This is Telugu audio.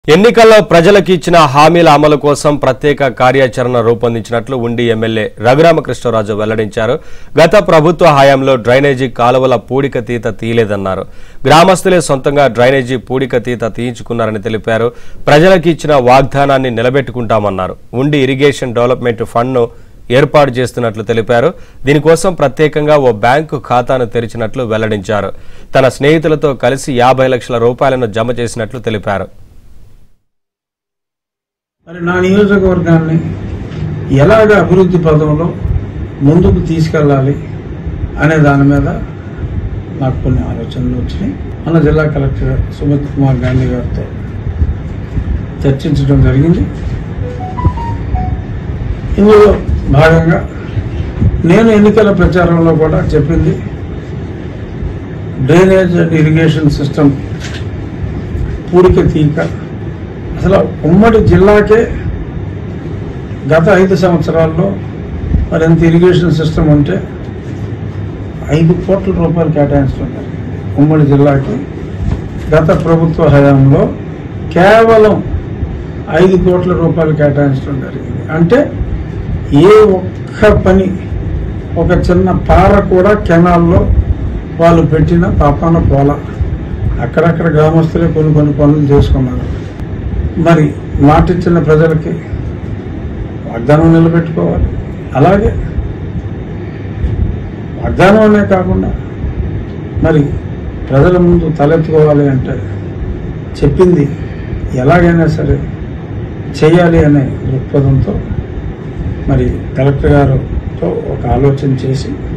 ఎన్నికల్లో ప్రజలకు ఇచ్చిన హామీల అమలు కోసం ప్రత్యేక కార్యాచరణ రూపొందించినట్లు ఉండి ఎమ్మెల్యే రఘురామకృష్ణరాజు వెల్లడించారు గత ప్రభుత్వ హయాంలో డ్రైనేజీ కాలువల పూడిక తీత తీయలేదన్నారు గ్రామస్తులే సొంతంగా డ్రైనేజీ పూడిక తీత తీయించుకున్నారని తెలిపారు ప్రజలకు ఇచ్చిన వాగ్దానాన్ని నిలబెట్టుకుంటామన్నారు ఉండి ఇరిగేషన్ డెవలప్మెంట్ ఫండ్ను ఏర్పాటు చేస్తున్నట్లు తెలిపారు దీనికోసం ప్రత్యేకంగా ఓ బ్యాంకు ఖాతాను తెరిచినట్లు వెల్లడించారు తన స్నేహితులతో కలిసి యాభై లక్షల రూపాయలను జమ చేసినట్లు తెలిపారు మరి నా నియోజకవర్గాన్ని ఎలాగ అభివృద్ధి పదంలో ముందుకు తీసుకెళ్ళాలి అనే దాని మీద నాకు కొన్ని ఆలోచనలు వచ్చినాయి మన జిల్లా కలెక్టర్ సుమిత్ కుమార్ గాంధీ గారితో చర్చించడం జరిగింది ఇందులో భాగంగా నేను ఎన్నికల ప్రచారంలో కూడా చెప్పింది డ్రైనేజ్ అండ్ ఇరిగేషన్ సిస్టమ్ పూడిక తీక అసలు ఉమ్మడి జిల్లాకే గత ఐదు సంవత్సరాల్లో మరి ఎంత ఇరిగేషన్ సిస్టమ్ ఉంటే ఐదు కోట్ల రూపాయలు కేటాయిస్తున్నారు ఉమ్మడి జిల్లాకి గత ప్రభుత్వ హయాంలో కేవలం ఐదు కోట్ల రూపాయలు కేటాయించడం జరిగింది అంటే ఏ ఒక్క పని ఒక చిన్న పార కూడా కెనాల్లో వాళ్ళు పెట్టిన పాపాన పోల అక్కడక్కడ గ్రామస్తులే కొన్ని కొన్ని పనులు చేసుకున్నారు మరి మాటిచ్చిన ప్రజలకి వాగ్దానం నిలబెట్టుకోవాలి అలాగే వాగ్దానం అనే కాకుండా మరి ప్రజల ముందు తలెత్తుకోవాలి అంటే చెప్పింది ఎలాగైనా సరే చేయాలి అనే దృక్పథంతో మరి కలెక్టర్ గారితో ఒక ఆలోచన చేసి